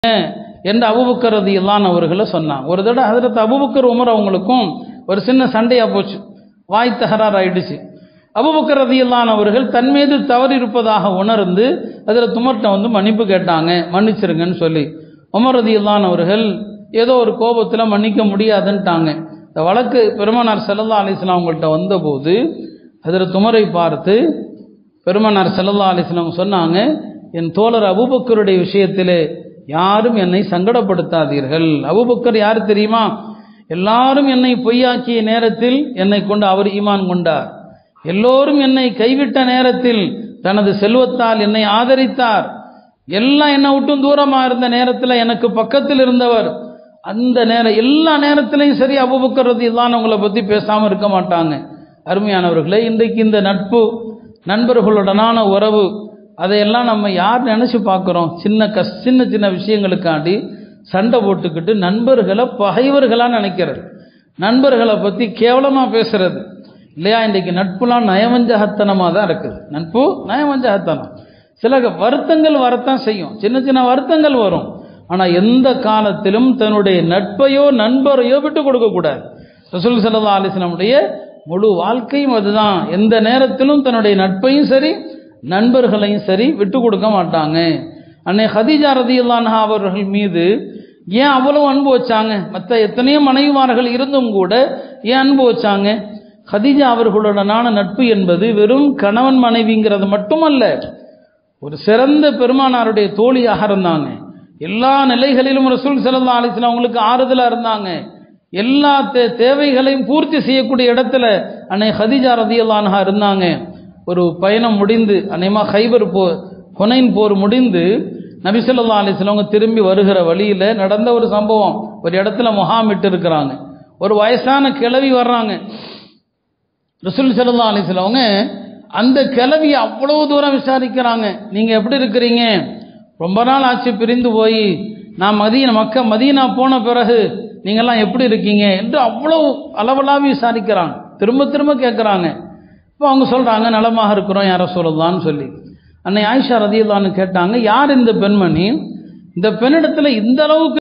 என்று அபுபக்கர் ரதியல்லான் அவர்களை சொன்னாங்க ஒரு தடவை ஹதரத் அபுபக்கர் உமர் அவங்களுக்கும் ஒரு சின்ன சண்டையா போச்சு வாய் தகராறு ஆயிடுச்சு அபுபக்கர் ரதியல்லான் அவர்கள் தன் மீது தவறு இருப்பதாக உணர்ந்து அதில் துமர்கிட்ட வந்து மன்னிப்பு கேட்டாங்க மன்னிச்சிருங்கன்னு சொல்லி உமர் ரதியல்லான் அவர்கள் ஏதோ ஒரு கோபத்தில் மன்னிக்க முடியாதுன்ட்டாங்க இந்த வழக்கு பெருமனார் செல்லல்லா அலிஸ்லாம் அவங்கள்ட்ட வந்தபோது அதில் துமரை பார்த்து பெருமனார் செல்லல்லா அலிஸ்லாம் சொன்னாங்க என் தோழர் அபுபக்கருடைய விஷயத்திலே யாரும் என்னை சங்கடப்படுத்தாதீர்கள் அபுபக்கர் யார் தெரியுமா எல்லாரும் என்னை பொய்யாக்கிய நேரத்தில் என்னை கொண்டு அவர் ஈமான் கொண்டார் எல்லோரும் என்னை கைவிட்ட நேரத்தில் தனது செல்வத்தால் என்னை ஆதரித்தார் எல்லாம் என்னை விட்டும் தூரமாக இருந்த நேரத்தில் எனக்கு பக்கத்தில் இருந்தவர் அந்த நேரம் எல்லா நேரத்திலையும் சரி அபுபக்கர் ரதியல்லான் உங்களை பற்றி பேசாமல் இருக்க மாட்டாங்க அருமையானவர்களே இன்றைக்கு இந்த நட்பு நண்பர்களுடனான உறவு அதையெல்லாம் நம்ம யார் நினச்சி பார்க்குறோம் சின்ன கஷ் சின்ன சின்ன விஷயங்களுக்காண்டி சண்டை போட்டுக்கிட்டு நண்பர்களை பகைவர்களாக நினைக்கிறது நண்பர்களை பற்றி கேவலமாக பேசுறது இல்லையா இன்றைக்கு நட்புலாம் நயவஞ்சகத்தனமாக தான் இருக்குது நட்பு நயவஞ்சகத்தனம் சில வருத்தங்கள் வரத்தான் செய்யும் சின்ன சின்ன வருத்தங்கள் வரும் ஆனால் எந்த காலத்திலும் தன்னுடைய நட்பையோ நண்பரையோ விட்டு கொடுக்கக்கூடாது ரசூல் சல்லா அலிஸ்லமுடைய முழு வாழ்க்கையும் அதுதான் எந்த நேரத்திலும் தன்னுடைய நட்பையும் சரி நண்பர்களையும் சரி விட்டு கொடுக்க மாட்டாங்க அன்னை ஹதீஜா ரதியுல்லான்ஹா அவர்கள் மீது ஏன் அவ்வளவு அன்பு வச்சாங்க மற்ற எத்தனையோ மனைவிமார்கள் இருந்தும் கூட ஏன் அன்பு வச்சாங்க ஹதீஜா அவர்களுடனான நட்பு என்பது வெறும் கணவன் மனைவிங்கிறது மட்டுமல்ல ஒரு சிறந்த பெருமானாருடைய தோழியாக இருந்தாங்க எல்லா நிலைகளிலும் ரசூல் சல்லா அலிஸ்லாம் அவங்களுக்கு ஆறுதலாக இருந்தாங்க எல்லா தே தேவைகளையும் பூர்த்தி செய்யக்கூடிய இடத்துல அன்னை ஹதிஜா ரதியல்லான்ஹா இருந்தாங்க ஒரு பயணம் முடிந்து அன்னைமா ஹைபர் போ ஹொனைன் போர் முடிந்து நபிசல்லா அலிஸ்லவங்க திரும்பி வருகிற வழியில் நடந்த ஒரு சம்பவம் ஒரு இடத்துல முகாமிட்டு இருக்கிறாங்க ஒரு வயசான கிழவி வர்றாங்க ரசூல் சல்லா அலிஸ்லவங்க அந்த கிழவி அவ்வளவு தூரம் விசாரிக்கிறாங்க நீங்கள் எப்படி இருக்கிறீங்க ரொம்ப நாள் ஆச்சு பிரிந்து போய் நான் மதீனா மக்க மதீனா போன பிறகு நீங்கள்லாம் எப்படி இருக்கீங்க என்று அவ்வளவு அளவலாக விசாரிக்கிறாங்க திரும்ப திரும்ப கேட்குறாங்க இப்போ அவங்க சொல்கிறாங்க நலமாக இருக்கிறோம் யாரை சொல்லலான்னு சொல்லி அன்னை ஆயிஷா ரதியுல்லான்னு கேட்டாங்க யார் இந்த பெண்மணி இந்த பெண்ணிடத்தில் இந்த அளவுக்கு